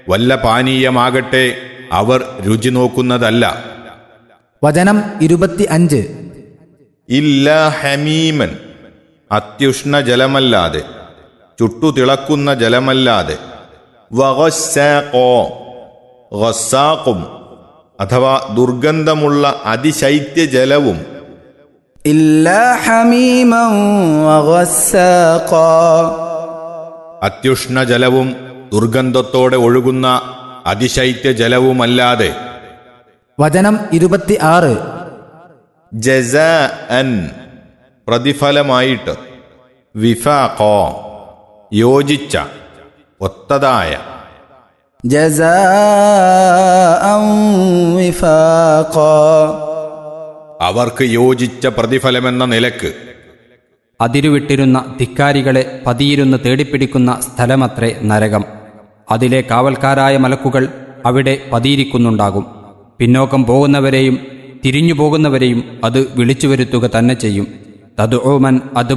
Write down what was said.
വല്ല പാനീയമാകട്ടെ അവർ രുചി നോക്കുന്നതല്ല വചനം ഇരുപത്തി അഞ്ച് ഇല്ല ഹമീമൻ അത്യുഷ്ണ ജലമല്ലാതെ ചുട്ടുതിളക്കുന്ന ജലമല്ലാതെ വഗസ്സാഖോ ഗസ്സാഖും അഥവാ ദുർഗന്ധമുള്ള അതിശൈത്യ ജലവും إلا حميما وغساقا അത്യുഷ്ണ ജലവും ദുർഗന്ധത്തോടെ ഒഴുകുന്ന അതിശൈത്യ ജലവുമല്ലാതെ വചനം ഇരുപത്തി ആറ് ജസ അൻ പ്രതിഫലമായിട്ട് വിഫാഖോ യോജിച്ച ഒത്തതായ جزاء وفاقا അവർക്ക് യോജിച്ച പ്രതിഫലമെന്ന നിലക്ക് അതിരുവിട്ടിരുന്ന ധിക്കാരികളെ പതിയിരുന്ന് തേടിപ്പിടിക്കുന്ന സ്ഥലമത്രേ നരകം അതിലെ കാവൽക്കാരായ മലക്കുകൾ അവിടെ പതിയിരിക്കുന്നുണ്ടാകും പിന്നോക്കം പോകുന്നവരെയും തിരിഞ്ഞു പോകുന്നവരെയും അത് വിളിച്ചു വരുത്തുക തന്നെ ചെയ്യും തദ്ഉമൻ അത്